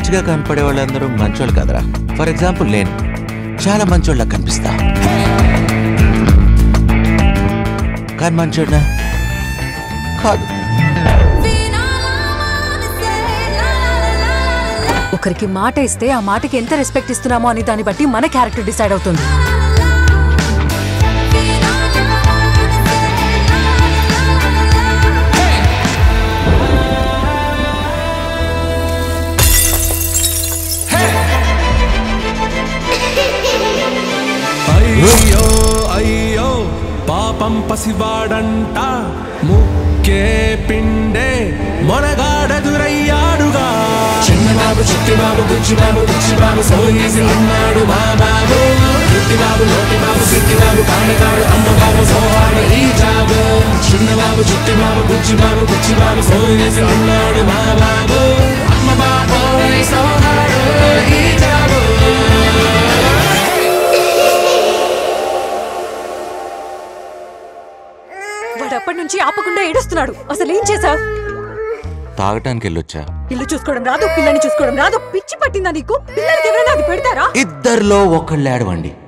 మంచిగా కనపడే వాళ్ళందరూ మంచోళ్ళు కదరా ఫర్ ఎగ్జాంపుల్ నేను చాలా మంచోళ్ళ కనిపిస్తా కానీ మంచోడ్నా కాదు ఒకరికి మాట ఇస్తే ఆ మాటకి ఎంత రెస్పెక్ట్ ఇస్తున్నామో అని దాన్ని బట్టి మన క్యారెక్టర్ డిసైడ్ అవుతుంది అయ్యో అయ్యో పాపం పసివాడంట ముక్కే పిండే మొనగాడెదురయ్యాడుగా చిన్నబాబు చిట్టిబాబు బుచ్చిబాబు బుచ్చిబాబు సోయేసి అన్నాడు మా బాబు చిట్టిబాబు నోటిబాబు సిట్టిబాబు కాడగాడు అమ్మబాబు సోహాడు ఈ జాబు చిన్నబాబు చిట్టిబాబు బుచ్చిబాబు బుచ్చిబాబు సోయేసి అన్నాడు మా బాబు అమ్మబాబు సోహాడు ఈ జాబు వాడు అప్పటి నుంచి ఆపకుండా ఏడుస్తున్నాడు అసలు ఏం చేసావు తాగటానికి వెళ్ళొచ్చా ఇల్లు చూసుకోవడం రాదు పిల్లని చూసుకోవడం రాదు పిచ్చి పట్టిందా నీకు పిల్లలకి ఎవరైనా అది పెడతారా ఇద్దరిలో ఒకళ్ళు ఏడవండి